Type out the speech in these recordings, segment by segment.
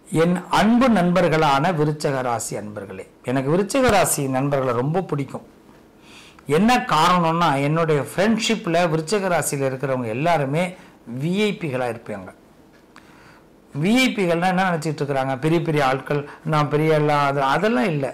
என் அன்பு நண்பர்களான விருச்சக ராசி அன்பர்களே எனக்கு விருச்சக ராசி நண்பர்களை ரொம்ப பிடிக்கும் என்ன காரணம்னா என்னுடைய ஃப்ரெண்ட்ஷிப்பில் விருச்சக ராசியில் இருக்கிறவங்க எல்லாருமே விஐபிகளாக இருப்பாங்க விஐபிகள்னால் என்ன நினச்சிட்டு இருக்கிறாங்க பெரிய பெரிய ஆட்கள் நான் பெரிய எல்லாம் அது அதெல்லாம் இல்லை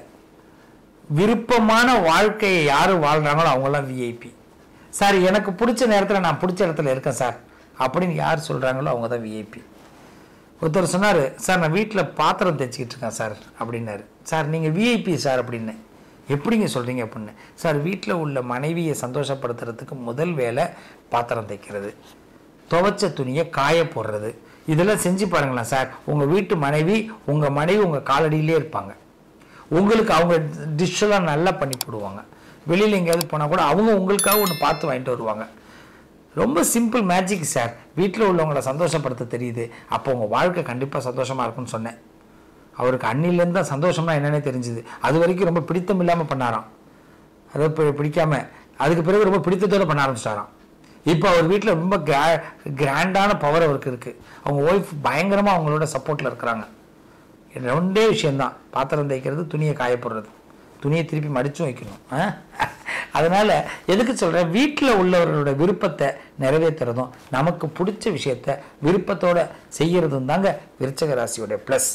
விருப்பமான வாழ்க்கையை யார் வாழ்கிறாங்களோ அவங்களாம் விஐபி சார் எனக்கு பிடிச்ச நேரத்தில் நான் பிடிச்ச இடத்துல இருக்கேன் சார் அப்படின்னு யார் சொல்கிறாங்களோ அவங்க தான் விஐபி ஒருத்தர் சொன்னார் சார் நான் வீட்டில் பாத்திரம் தைச்சிக்கிட்டு இருக்கேன் சார் அப்படின்னாரு சார் நீங்கள் விஐபி சார் அப்படின்னு எப்படிங்க சொல்கிறீங்க அப்படின்னு சார் வீட்டில் உள்ள மனைவியை சந்தோஷப்படுத்துறதுக்கு முதல் வேலை பாத்திரம் தைக்கிறது துவைச்ச துணியை காய போடுறது இதெல்லாம் செஞ்சு பாருங்களேன் சார் உங்கள் வீட்டு மனைவி உங்கள் மனைவி உங்கள் காலடியிலே இருப்பாங்க உங்களுக்கு அவங்க டிஷ்ஷெல்லாம் நல்லா பண்ணி போடுவாங்க வெளியில் எங்கேயாவது போனால் கூட அவங்க உங்களுக்காக ஒன்று பார்த்து வாங்கிட்டு வருவாங்க ரொம்ப சிம்பிள் மேஜிக் சார் வீட்டில் உள்ளவங்கள சந்தோஷப்படுத்த தெரியுது அப்போ உங்கள் வாழ்க்கை கண்டிப்பாக சந்தோஷமாக இருக்கும்னு சொன்னேன் அவருக்கு அன்னிலேருந்து தான் சந்தோஷம்னா என்னன்னே தெரிஞ்சுது அது வரைக்கும் ரொம்ப பிடித்தம் இல்லாமல் பண்ணாராம் அதை பி- பிடிக்காம அதுக்கு பிறகு ரொம்ப பிடித்தத்தோடு பண்ண ஆரம்பிச்சிட்டாராம் இப்போ அவர் வீட்டில் ரொம்ப கிரா கிராண்டான பவர் அவருக்கு இருக்குது அவங்க ஒய்ஃப் பயங்கரமாக அவங்களோட சப்போர்ட்டில் இருக்கிறாங்க ரெண்டே விஷயம்தான் பாத்திரம் தேய்க்கிறது துணியை காய போடுறது துணியை திருப்பி மடிச்சும் வைக்கணும் ஆ? அதனால எதுக்கு சொல்கிறேன் வீட்டில் உள்ளவர்களோட விருப்பத்தை நிறைவேற்றுறதும் நமக்கு பிடிச்ச விஷயத்த விருப்பத்தோட செய்யறதும் தாங்க விருச்சக ராசியோட ப்ளஸ்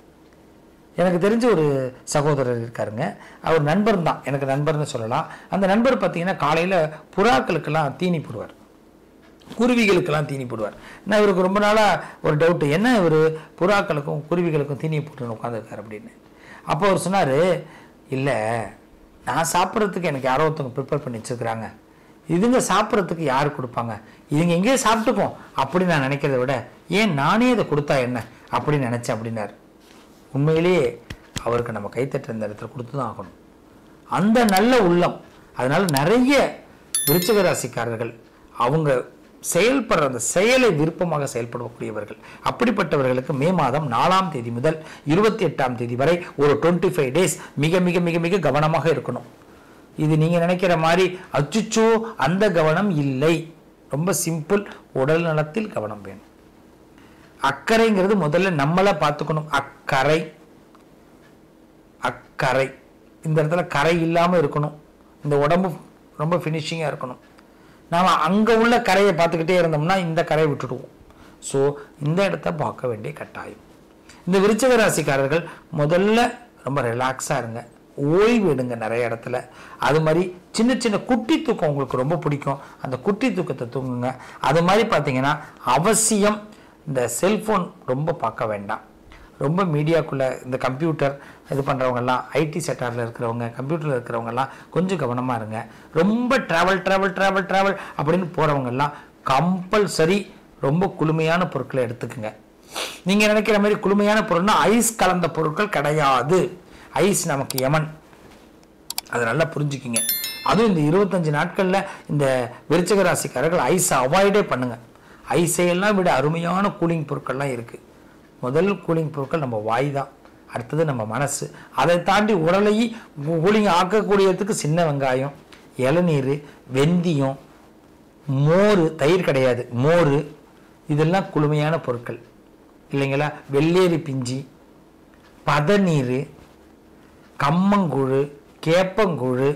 எனக்கு தெரிஞ்ச ஒரு சகோதரர் இருக்காருங்க அவர் நண்பர் தான் எனக்கு நண்பர்னு சொல்லலாம் அந்த நண்பர் பார்த்தீங்கன்னா காலையில் புறாக்களுக்கெல்லாம் தீனி போடுவார் குருவிகளுக்கெல்லாம் தீனி போடுவார் நான் இவருக்கு ரொம்ப நாளாக ஒரு டவுட்டு என்ன இவர் புறாக்களுக்கும் குருவிகளுக்கும் தீனி போட்டு உட்காந்துருக்காரு அப்படின்னு அப்போ அவர் சொன்னார் இல்லை நான் சாப்பிட்றதுக்கு எனக்கு யாரோ ஒருத்தவங்க ப்ரிப்பேர் பண்ணி வச்சுருக்கிறாங்க இதுங்க சாப்பிட்றதுக்கு யார் கொடுப்பாங்க இதுங்க எங்கேயோ சாப்பிட்டுக்கும் அப்படி நான் நினைக்கிறத விட ஏன் நானே இதை கொடுத்தா என்ன அப்படின்னு நினச்சேன் அப்படின்னாரு உண்மையிலேயே அவருக்கு நம்ம கைத்தட்ட இந்த இடத்துல கொடுத்து தான் ஆகணும் அந்த நல்ல உள்ளம் அதனால நிறைய விருச்சிக ராசிக்காரர்கள் அவங்க செயல்படுற அந்த செயலை விருப்பமாக செயல்படக்கூடியவர்கள் அப்படிப்பட்டவர்களுக்கு மே மாதம் நாலாம் தேதி முதல் இருபத்தி எட்டாம் தேதி வரை ஒரு டுவெண்ட்டி ஃபைவ் டேஸ் மிக மிக மிக மிக கவனமாக இருக்கணும் இது நீங்க நினைக்கிற மாதிரி அச்சுச்சோ அந்த கவனம் இல்லை ரொம்ப சிம்பிள் உடல் நலத்தில் கவனம் வேணும் அக்கறைங்கிறது முதல்ல நம்மளை பார்த்துக்கணும் அக்கறை அக்கறை இந்த இடத்துல கரை இல்லாமல் இருக்கணும் இந்த உடம்பு ரொம்ப ஃபினிஷிங்காக இருக்கணும் நாம் அங்கே உள்ள கரையை பார்த்துக்கிட்டே இருந்தோம்னா இந்த கரையை விட்டுடுவோம் ஸோ இந்த இடத்த பார்க்க வேண்டிய கட்டாயம் இந்த விருச்சிக ராசிக்காரர்கள் முதல்ல ரொம்ப ரிலாக்ஸாக இருங்க ஓய்வு எடுங்க நிறைய இடத்துல அது மாதிரி சின்ன சின்ன குட்டி தூக்கம் உங்களுக்கு ரொம்ப பிடிக்கும் அந்த குட்டி தூக்கத்தை தூங்குங்க அது மாதிரி பார்த்தீங்கன்னா அவசியம் இந்த செல்ஃபோன் ரொம்ப பார்க்க வேண்டாம் ரொம்ப மீடியாக்குள்ளே இந்த கம்ப்யூட்டர் இது பண்ணுறவங்கெல்லாம் ஐடி செக்டாரில் இருக்கிறவங்க கம்ப்யூட்டரில் இருக்கிறவங்கெல்லாம் கொஞ்சம் கவனமாக இருங்க ரொம்ப ட்ராவல் ட்ராவல் ட்ராவல் ட்ராவல் அப்படின்னு போகிறவங்கெல்லாம் கம்பல்சரி ரொம்ப குளுமையான பொருட்களை எடுத்துக்குங்க நீங்கள் நினைக்கிற மாதிரி குளுமையான பொருள்னா ஐஸ் கலந்த பொருட்கள் கிடையாது ஐஸ் நமக்கு யமன் அதை நல்லா புரிஞ்சுக்கிங்க அதுவும் இந்த இருபத்தஞ்சு நாட்களில் இந்த விருச்சிக ராசிக்காரர்கள் ஐஸை அவாய்டே பண்ணுங்க ஐஸையெல்லாம் விட அருமையான கூலிங் பொருட்கள்லாம் இருக்குது முதல் கூலிங் பொருட்கள் நம்ம வாய் தான் அடுத்தது நம்ம மனசு அதை தாண்டி உடலையும் கூலிங் ஆக்கக்கூடியதுக்கு சின்ன வெங்காயம் இளநீர் வெந்தயம் மோர் தயிர் கிடையாது மோர் இதெல்லாம் குளுமையான பொருட்கள் இல்லைங்களா வெள்ளேரி பிஞ்சி பதநீர் கம்மங்கூழு கேப்பங்கூழு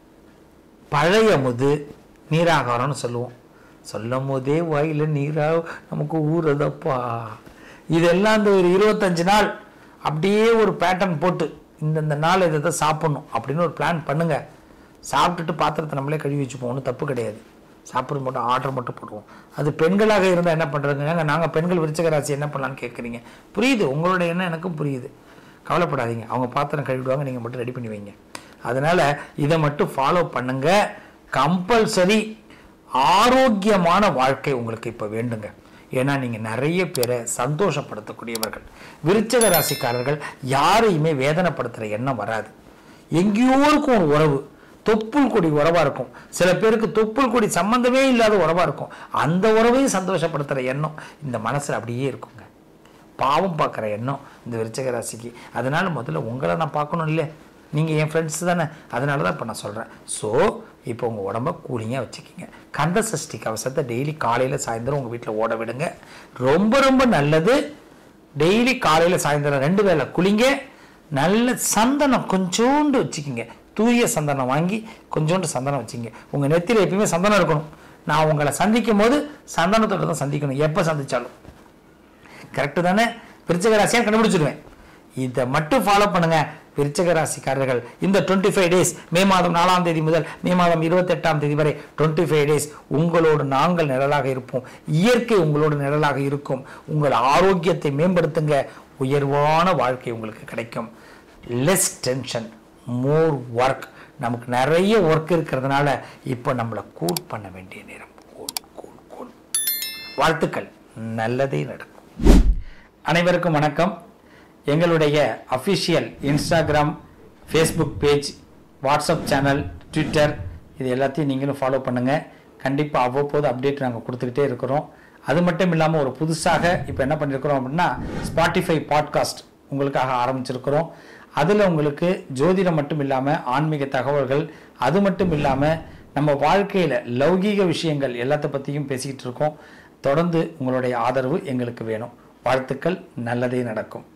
பழையமுது நீராகாரம்னு சொல்லுவோம் சொல்லும் போதே வாயில நீரா நமக்கு ஊறுதப்பா இதெல்லாம் இந்த ஒரு இருபத்தஞ்சு நாள் அப்படியே ஒரு பேட்டர்ன் போட்டு இந்தந்த நாள் இதை தான் சாப்பிடணும் அப்படின்னு ஒரு பிளான் பண்ணுங்க சாப்பிட்டுட்டு பாத்திரத்தை நம்மளே கழுவி வச்சுப்போம் ஒன்றும் தப்பு கிடையாது சாப்பிட்றது மட்டும் ஆர்டர் மட்டும் போடுவோம் அது பெண்களாக இருந்தால் என்ன பண்ணுறதுங்க நாங்கள் பெண்கள் விருச்சிக ராசி என்ன பண்ணலான்னு கேட்குறீங்க புரியுது உங்களோட எண்ணம் எனக்கும் புரியுது கவலைப்படாதீங்க அவங்க பாத்திரம் கழுவிடுவாங்க நீங்கள் மட்டும் ரெடி பண்ணி வைங்க அதனால இதை மட்டும் ஃபாலோ பண்ணுங்க கம்பல்சரி ஆரோக்கியமான வாழ்க்கை உங்களுக்கு இப்போ வேண்டுங்க ஏன்னா நீங்கள் நிறைய பேரை சந்தோஷப்படுத்தக்கூடியவர்கள் விருச்சக ராசிக்காரர்கள் யாரையுமே வேதனைப்படுத்துகிற எண்ணம் வராது எங்கேயோ இருக்கும் ஒரு உறவு தொப்புள் கொடி உறவா இருக்கும் சில பேருக்கு தொப்புள் கொடி சம்பந்தமே இல்லாத உறவா இருக்கும் அந்த உறவையும் சந்தோஷப்படுத்துகிற எண்ணம் இந்த மனசில் அப்படியே இருக்குங்க பாவம் பார்க்குற எண்ணம் இந்த விருச்சக ராசிக்கு அதனால முதல்ல உங்களை நான் பார்க்கணும் இல்லை நீங்கள் என் ஃப்ரெண்ட்ஸ் தானே அதனால தான் இப்போ நான் சொல்கிறேன் ஸோ இப்போ உங்கள் உடம்ப கூலிங்காக வச்சுக்கிங்க கந்த சஷ்டி கவசத்தை டெய்லி காலையில் சாயந்தரம் உங்கள் வீட்டில் ஓட விடுங்க ரொம்ப ரொம்ப நல்லது டெய்லி காலையில் சாயந்தரம் ரெண்டு வேளை குளிங்க நல்ல சந்தனம் கொஞ்சோண்டு வச்சுக்கிங்க தூய சந்தனம் வாங்கி கொஞ்சோண்டு சந்தனம் வச்சுங்க உங்கள் நெத்தியில் எப்பயுமே சந்தனம் இருக்கணும் நான் உங்களை சந்திக்கும் போது சந்தனத்தோட தான் சந்திக்கணும் எப்போ சந்திச்சாலும் கரெக்டு தானே விருச்சக ராசியாக கண்டுபிடிச்சிடுவேன் இதை மட்டும் ஃபாலோ பண்ணுங்க விருச்சக ராசிக்காரர்கள் இந்த டுவெண்ட்டி ஃபைவ் டேஸ் மே மாதம் நாலாம் தேதி முதல் மே மாதம் இருபத்தெட்டாம் தேதி வரை டுவெண்ட்டி ஃபைவ் டேஸ் உங்களோடு நாங்கள் நிழலாக இருப்போம் இயற்கை உங்களோடு நிழலாக இருக்கும் உங்கள் ஆரோக்கியத்தை மேம்படுத்துங்க உயர்வான வாழ்க்கை உங்களுக்கு கிடைக்கும் லெஸ் டென்ஷன் மோர் ஒர்க் நமக்கு நிறைய ஒர்க் இருக்கிறதுனால இப்போ நம்மளை கூல் பண்ண வேண்டிய நேரம் கூல் கூல் கூல் வாழ்த்துக்கள் நல்லதே நடக்கும் அனைவருக்கும் வணக்கம் எங்களுடைய official Instagram Facebook page WhatsApp channel Twitter இது எல்லாத்தையும் நீங்களும் ஃபாலோ பண்ணுங்கள் கண்டிப்பாக அவ்வப்போது அப்டேட் நாங்கள் கொடுத்துக்கிட்டே இருக்கிறோம் அது மட்டும் இல்லாமல் ஒரு புதுசாக இப்போ என்ன பண்ணியிருக்கிறோம் அப்படின்னா ஸ்பாட்டிஃபை பாட்காஸ்ட் உங்களுக்காக ஆரம்பிச்சிருக்கிறோம் அதில் உங்களுக்கு ஜோதிடம் மட்டும் இல்லாமல் ஆன்மீக தகவல்கள் அது மட்டும் இல்லாமல் நம்ம வாழ்க்கையில் லௌகீக விஷயங்கள் எல்லாத்த பற்றியும் பேசிக்கிட்டு இருக்கோம் தொடர்ந்து உங்களுடைய ஆதரவு எங்களுக்கு வேணும் வாழ்த்துக்கள் நல்லதே நடக்கும்